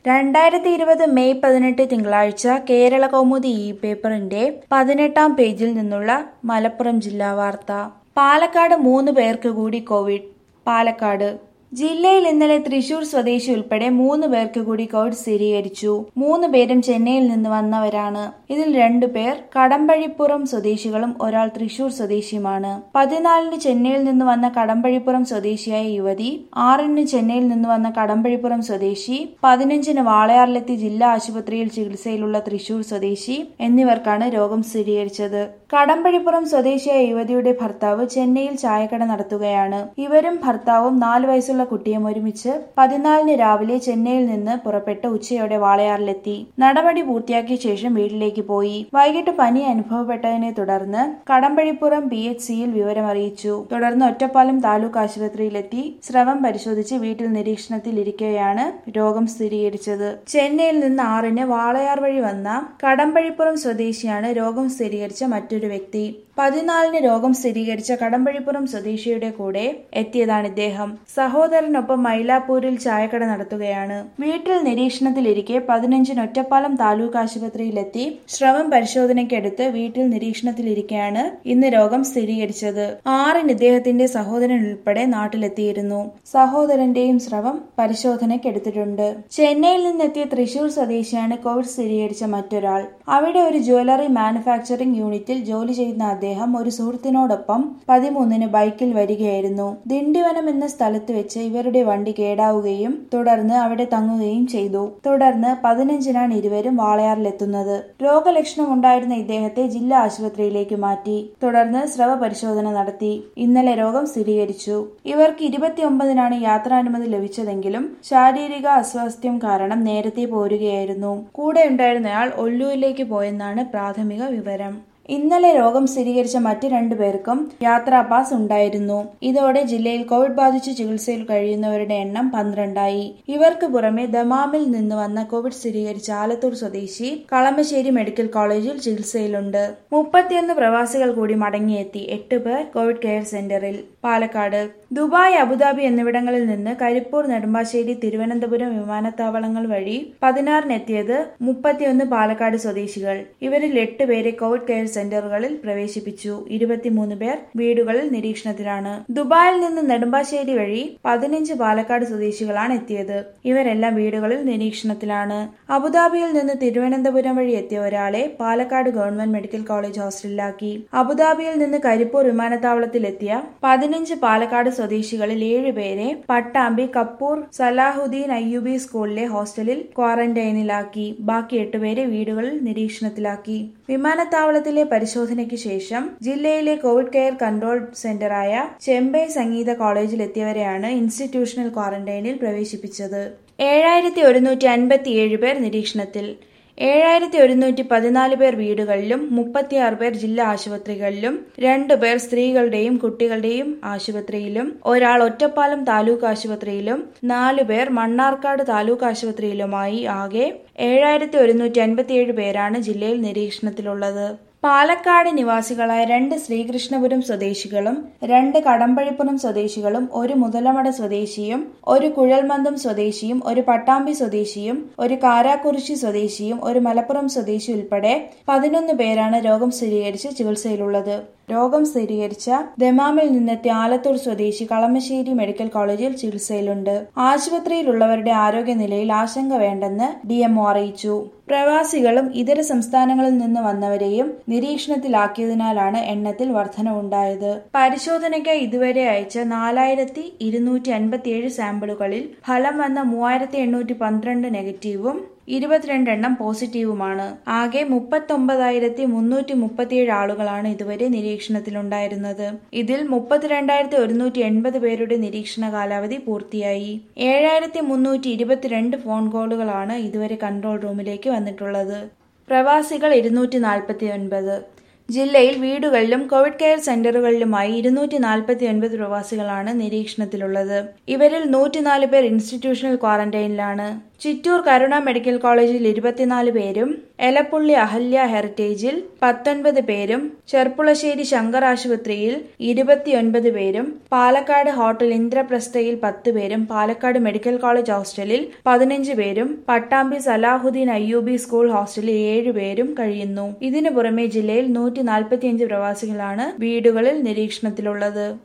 രണ്ടായിരത്തി ഇരുപത് മെയ് പതിനെട്ട് തിങ്കളാഴ്ച കേരള കൗമുദി ഇ പേപ്പറിന്റെ പതിനെട്ടാം പേജിൽ നിന്നുള്ള മലപ്പുറം ജില്ലാ വാർത്ത പാലക്കാട് മൂന്ന് പേർക്ക് കൂടി കോവിഡ് പാലക്കാട് ജില്ലയിൽ ഇന്നലെ തൃശൂർ സ്വദേശി ഉൾപ്പെടെ മൂന്ന് പേർക്ക് കൂടി കോവിഡ് സ്ഥിരീകരിച്ചു മൂന്ന് പേരും ചെന്നൈയിൽ നിന്ന് വന്നവരാണ് ഇതിൽ രണ്ടു പേർ കടമ്പഴിപ്പുറം സ്വദേശികളും ഒരാൾ തൃശൂർ സ്വദേശിയുമാണ് പതിനാലിന് ചെന്നൈയിൽ നിന്ന് വന്ന കടമ്പഴിപ്പുറം സ്വദേശിയായ യുവതി ആറിന് ചെന്നൈയിൽ നിന്ന് വന്ന കടമ്പഴിപ്പുറം സ്വദേശി പതിനഞ്ചിന് വാളയാറിലെത്തി ജില്ലാ ആശുപത്രിയിൽ ചികിത്സയിലുള്ള തൃശൂർ സ്വദേശി എന്നിവർക്കാണ് രോഗം സ്ഥിരീകരിച്ചത് കടമ്പഴിപ്പുറം സ്വദേശിയായ യുവതിയുടെ ഭർത്താവ് ചെന്നൈയിൽ ചായക്കട നടത്തുകയാണ് ഇവരും ഭർത്താവും നാല് വയസ്സുള്ള കുട്ടിയും ഒരുമിച്ച് പതിനാലിന് രാവിലെ ചെന്നൈയിൽ നിന്ന് പുറപ്പെട്ട് ഉച്ചയോടെ വാളയാറിലെത്തി നടപടി പൂർത്തിയാക്കിയ ശേഷം വീട്ടിലേക്ക് പോയി വൈകിട്ട് പനി അനുഭവപ്പെട്ടതിനെ തുടർന്ന് കടമ്പഴിപ്പുറം പി എച്ച് സിയിൽ വിവരമറിയിച്ചു തുടർന്ന് ഒറ്റപ്പാലം താലൂക്ക് ആശുപത്രിയിലെത്തി സ്രവം പരിശോധിച്ച് വീട്ടിൽ നിരീക്ഷണത്തിൽ ഇരിക്കെയാണ് രോഗം സ്ഥിരീകരിച്ചത് ചെന്നൈയിൽ നിന്ന് ആറിന് വാളയാർ വഴി വന്ന കടമ്പഴിപ്പുറം സ്വദേശിയാണ് രോഗം സ്ഥിരീകരിച്ച മറ്റൊരു വ്യക്തി പതിനാലിന് രോഗം സ്ഥിരീകരിച്ച കടമ്പഴിപ്പുറം സ്വദേശിയുടെ കൂടെ എത്തിയതാണ് ഇദ്ദേഹം സഹോദരനൊപ്പം മൈലാപ്പൂരിൽ ചായക്കട നടത്തുകയാണ് വീട്ടിൽ നിരീക്ഷണത്തിലിരിക്കെ പതിനഞ്ചിന് ഒറ്റപ്പാലം താലൂക്ക് ആശുപത്രിയിലെത്തി ശ്രവം പരിശോധനയ്ക്കെടുത്ത് വീട്ടിൽ നിരീക്ഷണത്തിലിരിക്കെയാണ് ഇന്ന് രോഗം സ്ഥിരീകരിച്ചത് ആറിന് ഇദ്ദേഹത്തിന്റെ സഹോദരൻ ഉൾപ്പെടെ നാട്ടിലെത്തിയിരുന്നു സഹോദരന്റെയും സ്രവം പരിശോധനയ്ക്കെടുത്തിട്ടുണ്ട് ചെന്നൈയിൽ നിന്നെത്തിയ തൃശൂർ സ്വദേശിയാണ് കോവിഡ് സ്ഥിരീകരിച്ച മറ്റൊരാൾ അവിടെ ഒരു ജ്വല്ലറി മാനുഫാക്ചറിംഗ് യൂണിറ്റിൽ ജോലി ചെയ്യുന്ന അദ്ദേഹം ഒരു സുഹൃത്തിനോടൊപ്പം പതിമൂന്നിന് ബൈക്കിൽ വരികയായിരുന്നു ദിണ്ടിവനം എന്ന സ്ഥലത്ത് വെച്ച് ഇവരുടെ വണ്ടി കേടാവുകയും തുടർന്ന് അവിടെ തങ്ങുകയും ചെയ്തു തുടർന്ന് പതിനഞ്ചിനാണ് ഇരുവരും വാളയാറിലെത്തുന്നത് രോഗലക്ഷണം ഉണ്ടായിരുന്ന ഇദ്ദേഹത്തെ ജില്ലാ ആശുപത്രിയിലേക്ക് മാറ്റി തുടർന്ന് സ്രവ പരിശോധന നടത്തി ഇന്നലെ രോഗം സ്ഥിരീകരിച്ചു ഇവർക്ക് ഇരുപത്തിയൊമ്പതിനാണ് യാത്രാനുമതി ലഭിച്ചതെങ്കിലും ശാരീരിക അസ്വാസ്ഥ്യം കാരണം നേരത്തെ പോരുകയായിരുന്നു കൂടെ ഉണ്ടായിരുന്നയാൾ ഒല്ലൂരിലേക്ക് പോയെന്നാണ് പ്രാഥമിക വിവരം ഇന്നലെ രോഗം സ്ഥിരീകരിച്ച മറ്റ് രണ്ടു പേർക്കും യാത്രാ പാസ് ഉണ്ടായിരുന്നു ഇതോടെ ജില്ലയിൽ കോവിഡ് ബാധിച്ച് ചികിത്സയിൽ കഴിയുന്നവരുടെ എണ്ണം പന്ത്രണ്ടായി ഇവർക്ക് പുറമെ ദമാമിൽ നിന്ന് വന്ന കോവിഡ് സ്ഥിരീകരിച്ച ആലത്തൂർ സ്വദേശി കളമശ്ശേരി മെഡിക്കൽ കോളേജിൽ ചികിത്സയിലുണ്ട് മുപ്പത്തിയൊന്ന് പ്രവാസികൾ കൂടി മടങ്ങിയെത്തി എട്ട് പേർ കോവിഡ് കെയർ സെന്ററിൽ പാലക്കാട് ദുബായ് അബുദാബി എന്നിവിടങ്ങളിൽ നിന്ന് കരിപ്പൂർ നെടുമ്പാശ്ശേരി തിരുവനന്തപുരം വിമാനത്താവളങ്ങൾ വഴി പതിനാറിനെത്തിയത് മുപ്പത്തിയൊന്ന് പാലക്കാട് സ്വദേശികൾ ഇവരിൽ എട്ട് പേരെ കോവിഡ് കെയർ സെന്ററുകളിൽ പ്രവേശിപ്പിച്ചു ഇരുപത്തിമൂന്ന് പേർ വീടുകളിൽ നിരീക്ഷണത്തിലാണ് ദുബായിൽ നിന്ന് നെടുമ്പാശ്ശേരി വഴി പതിനഞ്ച് പാലക്കാട് സ്വദേശികളാണ് എത്തിയത് ഇവരെല്ലാം വീടുകളിൽ നിരീക്ഷണത്തിലാണ് അബുദാബിയിൽ നിന്ന് തിരുവനന്തപുരം വഴി എത്തിയ ഒരാളെ പാലക്കാട് ഗവൺമെന്റ് മെഡിക്കൽ കോളേജ് ഹോസ്റ്റലിലാക്കി അബുദാബിയിൽ നിന്ന് കരിപ്പൂർ വിമാനത്താവളത്തിലെത്തിയ പതിനഞ്ച് പാലക്കാട് സ്വദേശികളിൽ ഏഴുപേരെ പട്ടാമ്പി കപ്പൂർ സലാഹുദ്ദീൻ അയ്യൂബി സ്കൂളിലെ ഹോസ്റ്റലിൽ ക്വാറന്റൈനിലാക്കി ബാക്കി എട്ടുപേരെ വീടുകളിൽ നിരീക്ഷണത്തിലാക്കി വിമാനത്താവളത്തിലെ പരിശോധനയ്ക്ക് ശേഷം ജില്ലയിലെ കോവിഡ് കെയർ കൺട്രോൾ സെന്ററായ ചെമ്പൈ സംഗീത കോളേജിലെത്തിയവരെയാണ് ഇൻസ്റ്റിറ്റ്യൂഷണൽ ക്വാറന്റൈനിൽ പ്രവേശിപ്പിച്ചത് ഏഴായിരത്തി ഒരുന്നൂറ്റി അൻപത്തിയേഴ് പേർ നിരീക്ഷണത്തിൽ ഏഴായിരത്തി ഒരുന്നൂറ്റി പതിനാല് പേർ വീടുകളിലും മുപ്പത്തിയാറ് പേർ ജില്ലാ ആശുപത്രികളിലും രണ്ടു പേർ സ്ത്രീകളുടെയും കുട്ടികളുടെയും ആശുപത്രിയിലും ഒരാൾ ഒറ്റപ്പാലം താലൂക്ക് ആശുപത്രിയിലും നാലു പേർ മണ്ണാർക്കാട് താലൂക്ക് ആശുപത്രിയിലുമായി ആകെ ഏഴായിരത്തി ഒരുന്നൂറ്റി അൻപത്തിയേഴ് പേരാണ് ജില്ലയിൽ നിരീക്ഷണത്തിലുള്ളത് പാലക്കാട് നിവാസികളായ രണ്ട് ശ്രീകൃഷ്ണപുരം സ്വദേശികളും രണ്ട് കടമ്പഴിപ്പുറം സ്വദേശികളും ഒരു മുതലമട സ്വദേശിയും ഒരു കുഴൽമന്ദം സ്വദേശിയും ഒരു പട്ടാമ്പി സ്വദേശിയും ഒരു കാരാക്കുറിശി സ്വദേശിയും ഒരു മലപ്പുറം സ്വദേശി ഉൾപ്പെടെ പതിനൊന്ന് പേരാണ് രോഗം സ്ഥിരീകരിച്ച് ചികിത്സയിലുള്ളത് രോഗം സ്ഥിരീകരിച്ച ദമാമിൽ നിന്നെത്തിയ ആലത്തൂർ സ്വദേശി കളമശ്ശേരി മെഡിക്കൽ കോളേജിൽ ചികിത്സയിലുണ്ട് ആശുപത്രിയിലുള്ളവരുടെ ആരോഗ്യനിലയിൽ ആശങ്ക വേണ്ടെന്ന് ഡിഎംഒ അറിയിച്ചു പ്രവാസികളും ഇതര സംസ്ഥാനങ്ങളിൽ നിന്ന് വന്നവരെയും നിരീക്ഷണത്തിലാക്കിയതിനാലാണ് എണ്ണത്തിൽ വർധനവുണ്ടായത് പരിശോധനയ്ക്കായി ഇതുവരെ അയച്ച നാലായിരത്തി ഇരുന്നൂറ്റി അൻപത്തിയേഴ് സാമ്പിളുകളിൽ ഫലം വന്ന മൂവായിരത്തി എണ്ണൂറ്റി പന്ത്രണ്ട് നെഗറ്റീവും ഇരുപത്തിരണ്ടെണ്ണം പോസിറ്റീവുമാണ് ആകെ മുപ്പത്തൊമ്പതായിരത്തി മുന്നൂറ്റി മുപ്പത്തിയേഴ് ആളുകളാണ് ഇതുവരെ നിരീക്ഷണത്തിലുണ്ടായിരുന്നത് ഇതിൽ മുപ്പത്തിരണ്ടായിരത്തി ഒരുന്നൂറ്റി എൺപത് പേരുടെ നിരീക്ഷണ കാലാവധി പൂർത്തിയായി ഏഴായിരത്തി മുന്നൂറ്റി ഇരുപത്തിരണ്ട് ഫോൺ കോളുകളാണ് ഇതുവരെ കൺട്രോൾ റൂമിലേക്ക് വന്നിട്ടുള്ളത് പ്രവാസികൾ ഇരുന്നൂറ്റി നാൽപ്പത്തി ഒൻപത് ജില്ലയിൽ വീടുകളിലും കോവിഡ് കെയർ സെന്ററുകളിലുമായി ഇരുന്നൂറ്റി നാൽപ്പത്തി ഒൻപത് പ്രവാസികളാണ് നിരീക്ഷണത്തിലുള്ളത് ഇവരിൽ നൂറ്റിനാല് പേർ ഇൻസ്റ്റിറ്റ്യൂഷണൽ ക്വാറന്റൈനിലാണ് ചിറ്റൂർ കരുണ മെഡിക്കൽ കോളേജിൽ ഇരുപത്തിനാല് പേരും എലപ്പുള്ളി അഹല്യ ഹെറിറ്റേജിൽ പത്തൊൻപത് പേരും ചെർപ്പുളശ്ശേരി ശങ്കർ ആശുപത്രിയിൽ ഇരുപത്തിയൊൻപത് പേരും പാലക്കാട് ഹോട്ടൽ ഇന്ദ്രപ്രസ്ഥയിൽ പത്ത് പേരും പാലക്കാട് മെഡിക്കൽ കോളേജ് ഹോസ്റ്റലിൽ പതിനഞ്ച് പേരും പട്ടാമ്പി സലാഹുദ്ദീൻ അയ്യൂബി സ്കൂൾ ഹോസ്റ്റലിൽ ഏഴ് പേരും കഴിയുന്നു ഇതിനു പുറമെ ജില്ലയിൽ നൂറ്റി നാൽപ്പത്തിയഞ്ച് പ്രവാസികളാണ് വീടുകളിൽ നിരീക്ഷണത്തിലുള്ളത്